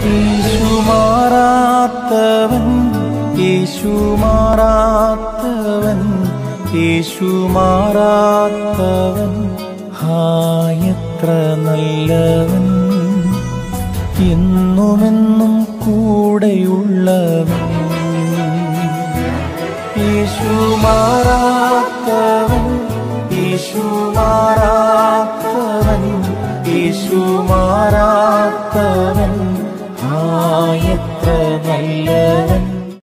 യേശു മാറാത്തവൻ യേശു മാറാത്തവൻ യേശു മാറാത്തവൻ ഹായത്ര നല്ലവൻ എന്നുമെന്നും കൂടെയുള്ളവൻ യേശു മാറാത്തവൻ യേശു